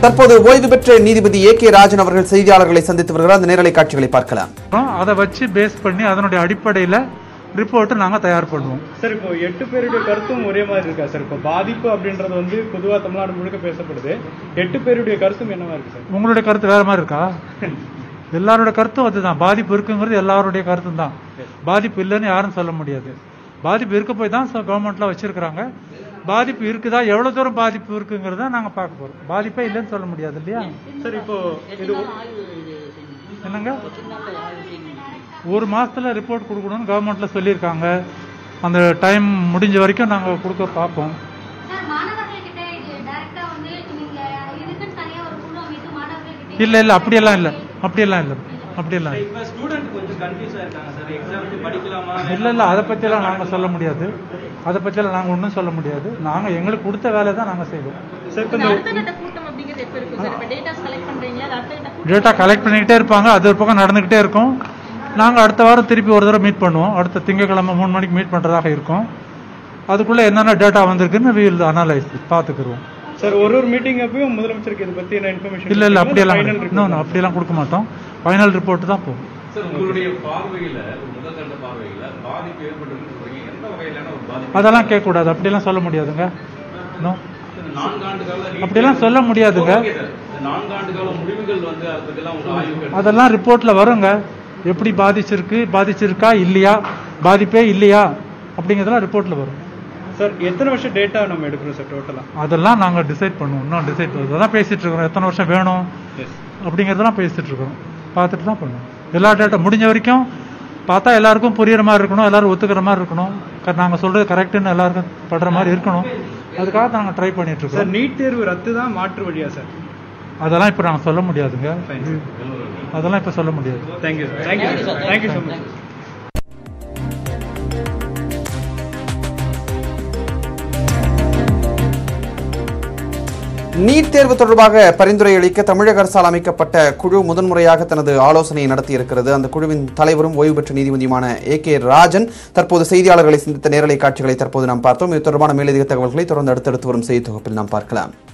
தற்போது ஓய்வு பெற்ற நீதிபதி ஏ கே ராஜன் அவர்கள் செய்தியாளர்களை சந்தித்து வருகிறார் அந்த நேரலை காட்சிகளை பார்க்கலாம் அப்புறம் அதை வச்சு பேஸ் பண்ணி அதனுடைய அடிப்படையில் ரிப்போர்ட்டு நாங்கள் தயார் பண்ணுவோம் சார் இப்போ எட்டு பேருடைய கருத்தும் ஒரே மாதிரி இருக்கா சார் இப்போ பாதிப்பு அப்படின்றது வந்து பொதுவா தமிழ்நாடு முழுக்க பேசப்படுது எட்டு பேருடைய கருத்தும் என்னவா இருக்கு சார் உங்களுடைய கருத்து வேற மாதிரி இருக்கா எல்லாரோட கருத்தும் அதுதான் பாதிப்பு இருக்குங்கிறது எல்லாருடைய கருத்தும் தான் பாதிப்பு இல்லைன்னு யாரும் சொல்ல முடியாது பாதிப்பு இருக்க போய் தான் கவர்மெண்ட்லாம் வச்சிருக்கிறாங்க பாதிப்பு இருக்குதா எவ்வளவு தூரம் பாதிப்பு இருக்குங்கிறத நாங்க பார்க்க போறோம் பாதிப்பே இல்லைன்னு சொல்ல முடியாது இல்லையா சார் இப்போ இது என்னங்க ஒரு மாசத்துல ரிப்போர்ட் கொடுக்கணும்னு கவர்மெண்ட்ல சொல்லியிருக்காங்க அந்த டைம் முடிஞ்ச வரைக்கும் நாங்க கொடுக்க பார்ப்போம் சார் மாணவர்கள்கிட்ட இது டைரக்டா வந்து நீங்க இதுக்குன்னு தனியா ஒரு குழு அமைத்து மாணவர்கள்கிட்ட இல்ல இல்ல அப்படியெல்லாம் இல்ல அப்படியெல்லாம் இல்ல அப்படியெல்லாம் இல்ல. இப்ப ஸ்டூடெண்ட் கொஞ்சம் கன்ஃபியூஸா இருக்காங்க சார் எக்ஸாமுக்கு படிக்கலாமா இல்ல இல்ல அதை பத்தியெல்லாம் நாங்க சொல்ல முடியாது அதை பத்தியெல்லாம் நாங்க ஒன்றும் சொல்ல முடியாது நாங்க எங்களுக்கு கொடுத்த வேலை தான் நாங்க செய்வோம் சார் இப்போ இந்த இந்த அடுத்த கட்ட கூட்டம் அப்படிங்கிறது எப்ப இருக்கும் சார் இப்ப டேட்டாஸ் கலெக்ட் பண்றீங்களா அது அடுத்த கட்ட கூட்டம் டேட்டா கலெக்ட் பண்ணிக்கிட்டே இருப்பாங்க அது ஒரு பக்கம் நடந்துகிட்டே இருக்கும் நாங்க அடுத்த வாரம் திருப்பி ஒரு தடவை மீட் பண்ணுவோம் அடுத்த திங்கட்கிழமை மூணு மணிக்கு மீட் பண்றதாக இருக்கும் அதுக்குள்ள என்னென்ன டேட்டா வந்திருக்குன்னு வில் அனலைஸ் பார்த்துக்குருவோம் சார் ஒரு ஒரு மீட்டிங் அப்பயும் முதலமைச்சருக்கு இதை பத்தி என்ன இன்ஃபர்மேஷன் இல்ல இல்ல அப்படியெல்லாம் இன்னும் அப்படியெல்லாம் கொடுக்க மாட்டோம் ஃபைனல் ரிப்போர்ட் தான் போகும் சார் உங்களுடைய பார்வையில ஒரு முதல் கட்ட பார்வையில பாதிப்பு ஏற்பட்டிருக்குன்னு சொல்றீங்க எந்த வகையிலான ஒரு பாதிப்பு அதெல்லாம் கேட்கக்கூடாது அப்படியெல்லாம் சொல்ல முடியாதுங்க இன்னும் இந்த நான்காண்டு கால நீட் அப்படியெல்லாம் சொல்ல முடியாதுங்க ஓகே சார். இந்த நான்காண்டு கால முடிவுகள் வந்து அதை பத்திலாம் ஒரு ஆய்வு கட்டு- அதெல்லாம் ரிப்போர்ட்ல வருங்க எப்படி பாதிச்சிருக்கு பாதிச்சிருக்கா இல்லையா பாதிப்பே இல்லையா அப்படிங்கிறதெல்லாம் ரிப்போர்ட்ல வரும் சார் எத்தனை வருஷம் டேட்டா நம்ம எடுக்கிறோம் சார் டோட்டலா அதெல்லாம் நாங்க டிசைட் பண்ணுவோம் இன்னும் டிசைட் அதான் பேசிட்டு இருக்கிறோம் எத்தனை வருஷம் வேணும் எஸ் அப்படிங்கிறதெல்லாம் பேசிட்டு இருக்கிறோம் பார்த்துட்டு தான் பண்ணுவோம் எல்லா டேட்டா முடிஞ்ச வரைக்கும் பார்த்தா எல்லாருக்கும் புரியுற மாதிரி இருக்கணும் எல்லாரும் ஒத்துக்கிற மாதிரி இருக்கணும் க- நாங்க சொல்றது கரெக்டுன்னு எல்லாருக்கும் படுற மாதிரி இருக்கணும் அதுக்காக நாங்க ட்ரை பண்ணிட்டு சார் இருக்கோம் நீட் தேர்வு ரத்து தான் மாற்று வழியா சார் அதெல்லாம் இப்போ நாங்க சொல்ல முடியாதுங்க Fine. அதெல்லாம் இப்போ சொல்ல முடியாது thank you sir thank you sir thank you so much NEET தேர்வு தொடர்பாக பரிந்துரை அளிக்க தமிழக அரசால் அமைக்கப்பட்ட குழு முதன்முறையாக தனது ஆலோசனையை நடத்தியிருக்கிறது அந்த குழுவின் தலைவரும் ஓய்வு பெற்ற நீதிபதியுமான ஏ கே ராஜன் தற்போது செய்தியாளர்களை சந்தித்த நேரலை காட்சிகளை தற்போது நாம் பார்த்தோம் இது தொடர்பான மேலதிக தகவல்களை தொடர்ந்து அடுத்தடுத்து வரும் செய்தி தொகுப்பில் நாம் பார்க்கலாம்